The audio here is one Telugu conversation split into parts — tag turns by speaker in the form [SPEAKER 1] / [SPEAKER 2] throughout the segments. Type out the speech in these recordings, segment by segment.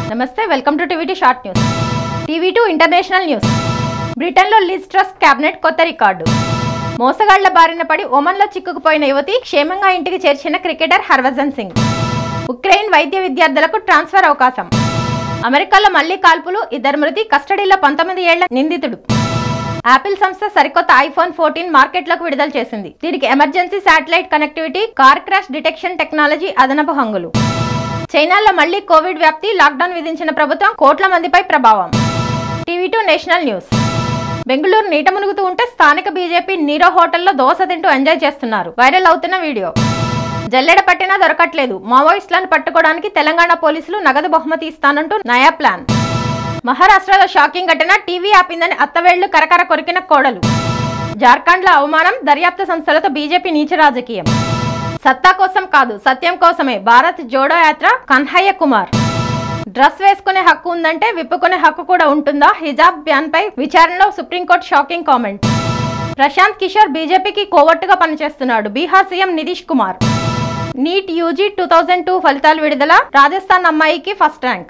[SPEAKER 1] నమస్తే welcome to TV short news TV two international news బ్రిటన్లో లిజ్ ట్రస్ క్యాబినెట్ కొత్త రికార్డు మోసగాళ్ల బారిన పడి ఒమన్లో చిక్కుకుపోయిన యువతి క్షేమంగా ఇంటికి చేర్చిన క్రికెటర్ హర్భజన్ సింగ్ ఉక్రెయిన్ వైద్య విద్యార్థులకు ట్రాన్స్ఫర్ అవకాశం అమెరికాలో మళ్లీ కాల్పులు ఇద్దరు మృతి కస్టడీలో పంతొమ్మిది ఏళ్ల నిందితుడు యాపిల్ సంస్థ సరికొత్త ఐఫోన్ ఫోర్టీన్ మార్కెట్లోకి విడుదల చేసింది దీనికి emergency satellite connectivity car crash detection technology అదనపు హంగులు చైనాలో మళ్లీ కోవిడ్ వ్యాప్తి లాక్డౌన్ విధించిన ప్రభుత్వం కోట్ల మందిపై ప్రభావం TV two national news Bengaluru నీట మునుగుతూ ఉంటే స్థానిక బీజేపీ నీరో హోటల్లో దోశ తింటూ ఎంజాయ్ చేస్తున్నారు వైరల్ అవుతున్న వీడియో జల్లెడ పట్టినా దొరకట్లేదు మావోయిస్టులను పట్టుకోవడానికి తెలంగాణ పోలీసులు నగదు బహుమతి ఇస్తానంటూ నయా ప్లాన్ మహారాష్ట్రలో షాకింగ్ ఘటన టీవీ ఆపిందని అత్తవేళ్లు కరకర కొరికిన కోడలు జార్ఖండ్లో అవమానం దర్యాప్తు సంస్థలతో బీజేపీ నీచ రాజకీయం సత్తా కోసం కాదు సత్యం కోసమే భారత్ జోడో యాత్ర కన్హయ్య కుమార్ డ్రెస్ వేసుకునే హక్కు ఉందంటే విప్పుకునే హక్కు కూడా ఉంటుందా హిజాబ్ బ్యాన్ పై విచారణలో Supreme Court shocking comment Prashant Kishor బీజేపీకి కోవట్టుగా పనిచేస్తున్నాడు Bihar CM Nitish Kumar NEET UG two thousand two ఫలితాలు విడుదల రాజస్థాన్ అమ్మాయికి ఫస్ట్ ర్యాంక్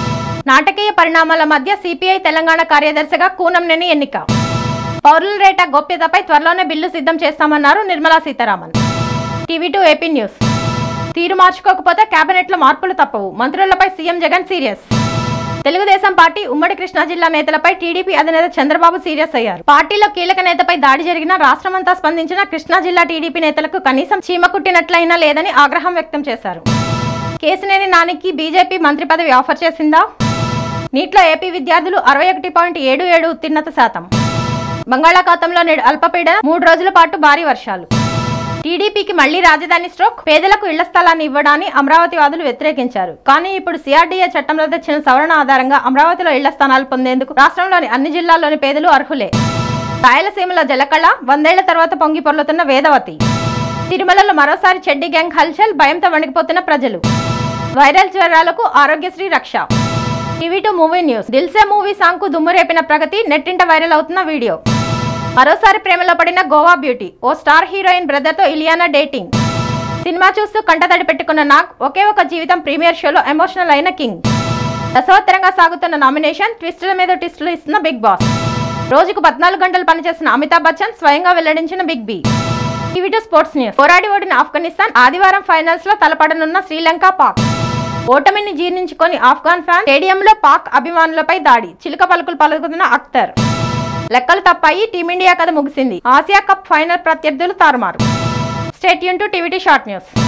[SPEAKER 1] నాటకీయ పరిణామాల మధ్య సిపిఐ తెలంగాణ కార్యదర్శిగా కూనంనేని ఎన్నిక పౌరుల రేటా గోప్యతపై త్వరలోనే బిల్లు సిద్ధం చేస్తామన్నారు Nirmala Sitharaman TV two AP news తీరు మార్చుకోకపోతే కేబినెట్ లో మార్పులు తప్పవు మంత్రులపై CM Jagan serious Telugu Desam party ఉమ్మడి కృష్ణా జిల్లా నేతలపై టీడీపీ అధినేత చంద్రబాబు సీరియస్ అయ్యారు పార్టీలో కీలక నేతపై దాడి జరిగిన రాష్ట్రమంతా స్పందించిన కృష్ణా జిల్లా టీడీపీ నేతలకు కనీసం చీమ కుట్టినట్లయినా లేదని ఆగ్రహం వ్యక్తం చేశారు కేసినేని నానికి బీజేపీ మంత్రి పదవి ఆఫర్ చేసిందా నీట్లో ఏపీ విద్యార్థులు అరవై ఒకటి పాయింట్ ఏడు ఏడు ఉత్తీర్ణత శాతం బంగాళాఖాతంలో నేడు అల్పపీడన మూడు రోజుల పాటు భారీ వర్షాలు టీడీపీకి మళ్లీ రాజధాని స్ట్రోక్ పేదలకు ఇళ్ల స్థలాన్ని ఇవ్వడాన్ని అమరావతి వాదులు వ్యతిరేకించారు కానీ ఇప్పుడు సిఆర్డీఏ చట్టంలో తెచ్చిన సవరణ ఆధారంగా అమరావతిలో ఇళ్ల స్థానాలు పొందేందుకు రాష్ట్రంలోని అన్ని జిల్లాల్లోని పేదలు అర్హులే రాయలసీమలో జలకళ వందేళ్ల తర్వాత పొంగి పొర్లుతున్న వేదవతి తిరుమలలో మరోసారి చెడ్డి గ్యాంగ్ హల్చల్ భయంతో వణికిపోతున్న ప్రజలు వైరల్ జ్వరాలకు ఆరోగ్యశ్రీ రక్ష TV two movie news Dil Se movie song కు దుమ్ము రేపిన ప్రగతి నెట్టింట వైరల్ అవుతున్న వీడియో మరోసారి ప్రేమలో పడిన గోవా బ్యూటీ ఓ స్టార్ హీరోయిన్ బ్రదర్ తో ఇలియానా డేటింగ్ సినిమా చూస్తూ కంటతడి పెట్టుకున్న నాగ్ ఒకే ఒక జీవితం ప్రీమియర్ షోలో ఎమోషనల్ అయిన కింగ్ రసవత్తరంగా సాగుతున్న నామినేషన్ ట్విస్టుల మీద ట్విస్టులు ఇస్తున్న బిగ్ బాస్ రోజుకు పద్నాలుగు గంటలు పనిచేసిన అమితాబ్ బచ్చన్ స్వయంగా వెల్లడించిన big B TV two sports news పోరాడి ఓడిన ఆఫ్ఘనిస్తాన్ ఆదివారం ఫైనల్స్ లో తలపడనున్న శ్రీలంక పాక్ ఓటమిని జీర్ణించుకొని ఆఫ్ఘాన్ ఫ్యాన్ స్టేడియంలో పాక్ అభిమానులపై దాడి చిలుక పలుకులు పలుకుతున్న అఖ్తర్ లెక్కలు తప్పాయి టీమిండియా కథ ముగిసింది ఆసియా కప్ ఫైనల్ ప్రత్యర్థులు తారుమారు స్టేట్ యూన్ టు టీవీ షార్ట్ న్యూస్